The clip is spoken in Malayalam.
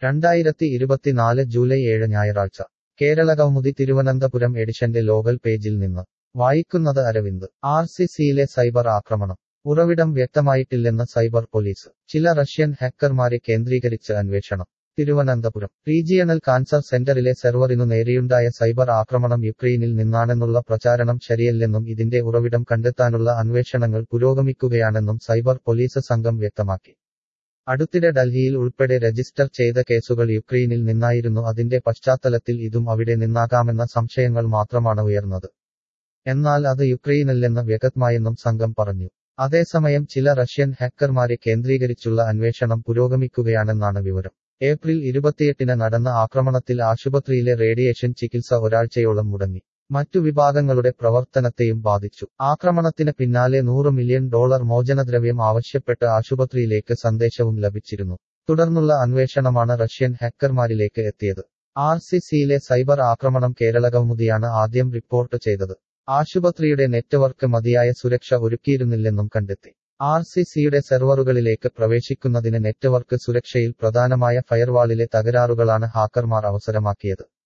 രണ്ടായിരത്തി ഇരുപത്തിനാല് ജൂലൈ ഏഴ് ഞായറാഴ്ച കേരളകൗമുദി തിരുവനന്തപുരം എഡിഷന്റെ ലോകൽ പേജിൽ നിന്ന് വായിക്കുന്നത് അരവിന്ദ് ആർ സി സിയിലെ സൈബർ ആക്രമണം ഉറവിടം വ്യക്തമായിട്ടില്ലെന്ന് സൈബർ പോലീസ് ചില റഷ്യൻ ഹാക്കർമാരെ കേന്ദ്രീകരിച്ച് അന്വേഷണം തിരുവനന്തപുരം റീജിയണൽ കാൻസർ സെന്ററിലെ സെർവറിനു നേരെയുണ്ടായ സൈബർ ആക്രമണം യുക്രൈനിൽ നിന്നാണെന്നുള്ള പ്രചാരണം ശരിയല്ലെന്നും ഇതിന്റെ ഉറവിടം കണ്ടെത്താനുള്ള അന്വേഷണങ്ങൾ പുരോഗമിക്കുകയാണെന്നും സൈബർ പോലീസ് സംഘം വ്യക്തമാക്കി അടുത്തിടെ ഡൽഹിയിൽ ഉൾപ്പെടെ രജിസ്റ്റർ ചെയ്ത കേസുകൾ യുക്രൈനിൽ നിന്നായിരുന്നു അതിന്റെ പശ്ചാത്തലത്തിൽ ഇതും അവിടെ നിന്നാകാമെന്ന സംശയങ്ങൾ മാത്രമാണ് ഉയർന്നത് എന്നാൽ അത് യുക്രൈനല്ലെന്ന് വ്യക്തമായെന്നും സംഘം പറഞ്ഞു അതേസമയം ചില റഷ്യൻ ഹാക്കർമാരെ കേന്ദ്രീകരിച്ചുള്ള അന്വേഷണം പുരോഗമിക്കുകയാണെന്നാണ് വിവരം ഏപ്രിൽ ഇരുപത്തിയെട്ടിന് നടന്ന ആക്രമണത്തിൽ ആശുപത്രിയിലെ റേഡിയേഷൻ ചികിത്സ ഒരാഴ്ചയോളം മുടങ്ങി മറ്റു വിഭാഗങ്ങളുടെ പ്രവർത്തനത്തെയും ബാധിച്ചു ആക്രമണത്തിന് പിന്നാലെ നൂറ് മില്യൺ ഡോളർ മോചനദ്രവ്യം ആവശ്യപ്പെട്ട് ആശുപത്രിയിലേക്ക് സന്ദേശവും ലഭിച്ചിരുന്നു തുടർന്നുള്ള അന്വേഷണമാണ് റഷ്യൻ ഹാക്കർമാരിലേക്ക് എത്തിയത് ആർ സി സിയിലെ സൈബർ ആക്രമണം കേരള കൗമുദിയാണ് ആദ്യം റിപ്പോർട്ട് ചെയ്തത് ആശുപത്രിയുടെ നെറ്റ്വർക്ക് മതിയായ സുരക്ഷ ഒരുക്കിയിരുന്നില്ലെന്നും കണ്ടെത്തി ആർ സി സിയുടെ സെർവറുകളിലേക്ക് പ്രവേശിക്കുന്നതിന് നെറ്റ്വർക്ക് സുരക്ഷയിൽ പ്രധാനമായ ഫയർവാളിലെ തകരാറുകളാണ് ഹാക്കർമാർ അവസരമാക്കിയത്